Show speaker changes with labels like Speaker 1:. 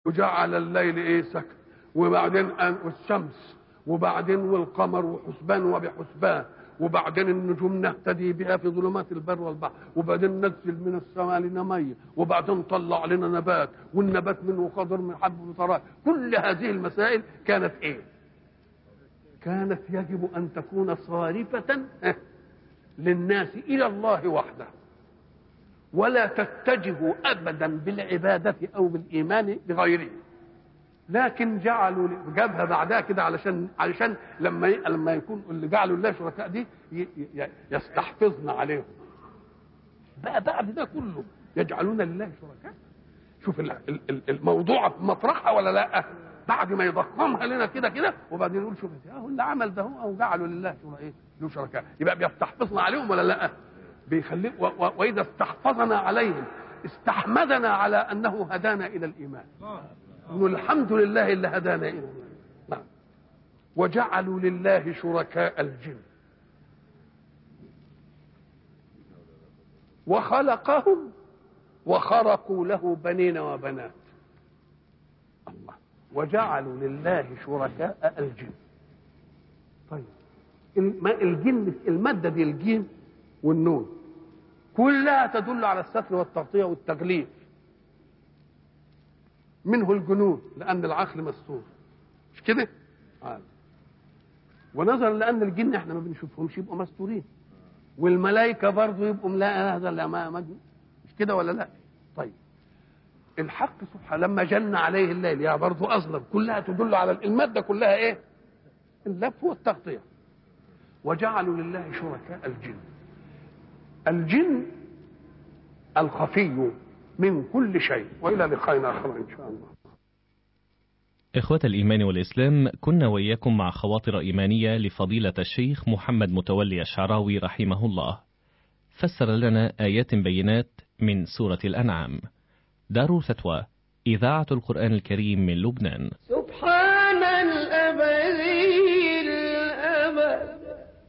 Speaker 1: وجعل الليل ايه سكن وبعدين أن- والشمس وبعدين والقمر وحسبان وبحسبان وبعدين النجوم نهتدي بها في ظلمات البر والبحر وبعدين ننزل من السماء لنا ميه وبعدين طلع لنا نبات والنبات منه خضر من حب وطراء كل هذه المسائل كانت ايه كانت يجب ان تكون صارفه للناس الى الله وحده ولا تتجه ابدا بالعباده او بالايمان لغيره لكن جعلوا جابها بعدها كده علشان علشان لما ي- لما يكون اللي جعلوا الله شركاء دي ي- ي- يستحفظن عليهم بقى بعد ده كله يجعلون لله شركاء شوف ال- ال- ال- الموضوع في مطرحها ولا لا بعد ما يضخمها لنا كده كده وبعدين يقول شوف اهو اللي عمل ده هو او جعلوا لله شركاء ايه له شركاء يبقى بيستحفظنا عليهم ولا لا بيخلي و- و- واذا استحفظنا عليهم استحمدنا على انه هدانا الى الايمان نقول الحمد لله اللي هدانا الى الايمان نعم وجعلوا لله شركاء الجن وخلقهم وخرقوا له بنين وبنات الله وجعلوا لله شركاء الجن طيب الم- الجن المادة دي الجيم والنون كلها تدل على الستر والتغطية والتغليف منه الجنون لأن العقل مستور مش كده؟ آه. ونظرا لأن الجن احنا ما بنشوفهمش يبقوا مستورين والملائكة برضه يبقوا لا هذا لا ما ما- مش كده ولا لا؟ طيب الحق سبحانه لما جن عليه الليل يا برضه أظلم كلها تدل على المادة كلها إيه؟ اللف والتغطية وجعلوا لله شركاء الجن الجن الخفي من كل شيء والى لقاء اخر ان شاء الله
Speaker 2: إخوة الإيمان والإسلام كنا وإياكم مع خواطر إيمانية لفضيلة الشيخ محمد متولي الشعراوي رحمه الله فسر لنا آيات بينات من سورة الأنعام دار فتوى إذاعة القرآن الكريم من لبنان
Speaker 3: سبحان الأبدي الأبد